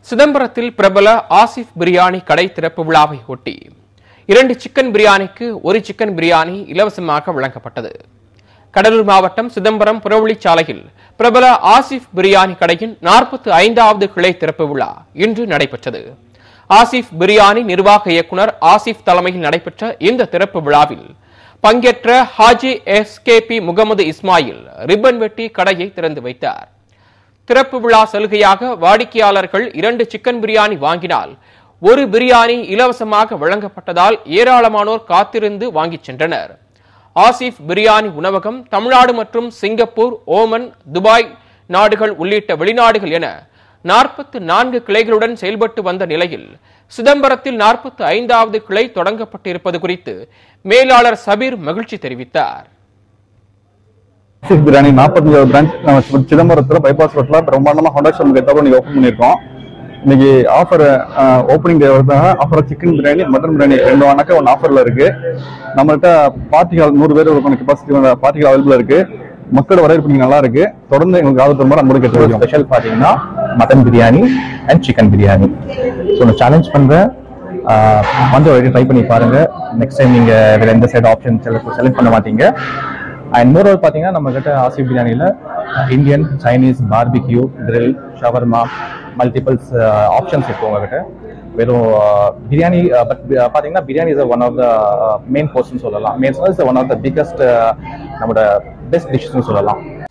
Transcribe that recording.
சிதம்பரத்தில் பிரபல ஆசிஃப் பிரியாணி கடை திறப்பு விழாவை ஒட்டி இரண்டு சிக்கன் பிரியாணிக்கு ஒரு சிக்கன் பிரியாணி இலவசமாக வழங்கப்பட்டது கடலூர் மாவட்டம் சிதம்பரம் புறவழிச்சாலையில் பிரபல ஆசிஃப் பிரியாணி கடையின் நாற்பத்தி ஐந்தாவது கிளை திறப்பு விழா இன்று நடைபெற்றது ஆசிஃப் பிரியாணி நிர்வாக இயக்குனர் ஆசிஃப் தலைமையில் நடைபெற்ற இந்த திறப்பு விழாவில் பங்கேற்ற ஹாஜி எஸ்கேபி முகமது இஸ்மாயில் ரிப்பன் வெட்டி கடையை திறந்து வைத்தார் திறப்பு விழா சலுகையாக வாடிக்கையாளர்கள் இரண்டு சிக்கன் பிரியாணி வாங்கினால் ஒரு பிரியாணி இலவசமாக வழங்கப்பட்டதால் ஏராளமானோர் காத்திருந்து வாங்கிச் சென்றனர் ஆசிஃப் பிரியாணி உணவகம் தமிழ்நாடு மற்றும் சிங்கப்பூர் ஓமன் துபாய் நாடுகள் உள்ளிட்ட வெளிநாடுகள் என நாற்பத்து நான்கு கிளைகளுடன் செயல்பட்டு வந்த நிலையில் சிதம்பரத்தில் நாற்பத்து ஐந்தாவது கிளை தொடங்கப்பட்டிருப்பது குறித்து மேலாளர் சபீர் மகிழ்ச்சி தெரிவித்தார் ஆசிஃப் பிரியாணி நாற்பத்தஞ்சாவது பிரான்ச் நம்ம சி- சிதம்பரத்துல பைபாஸ் ரோட்ல பிரம்மாண்டமா ஹோண்டா ஷோம் கேட்டப்போ நீங்க ஓப்பன் பண்ணியிருக்கோம் இன்னைக்கு ஆஃபர் ஓப்பனிங் டே வருதாக offer chicken biryani mutton biryani ரெண்டு வணக்கம் ஒன்று ஆஃபர்ல இருக்கு நம்மள்ட்ட பார்ட்டிகள் நூறு பேர் இருக்கும் கெப்பாசிட்டி பார்ட்டிகள் அவைலபிள் இருக்கு மக்களோட வரவேற்பு இங்க நல்லா இருக்கு தொடர்ந்து எங்களுக்கு ஆதரவு தருமாறு நம்ம கேட்டு ஸ்பெஷல் பார்த்தீங்கன்னா mutton biryani and chicken biryani so நான் சேலஞ்ச் பண்ணுறேன் வந்து ஒரு ட்ரை பண்ணி பாருங்க நெக்ஸ்ட் டைம் நீங்க வேற எந்த சைடு ஆப்ஷன் செலக்ட் பண்ண மாட்டீங்க அண்ட் மோர் ஓவர் பார்த்தீங்கன்னா நம்ம கிட்ட ஆசிப் பிரியாணியில் Indian Chinese barbecue grill shawarma multiples options இருக்கு உங்ககிட்ட வெறும் பிரியாணி பட் பார்த்தீங்கன்னா biryani is one of the main portion சொல்லலாம் main one of the biggest நம்மளோட பெஸ்ட் டிஷ்னு சொல்லலாம்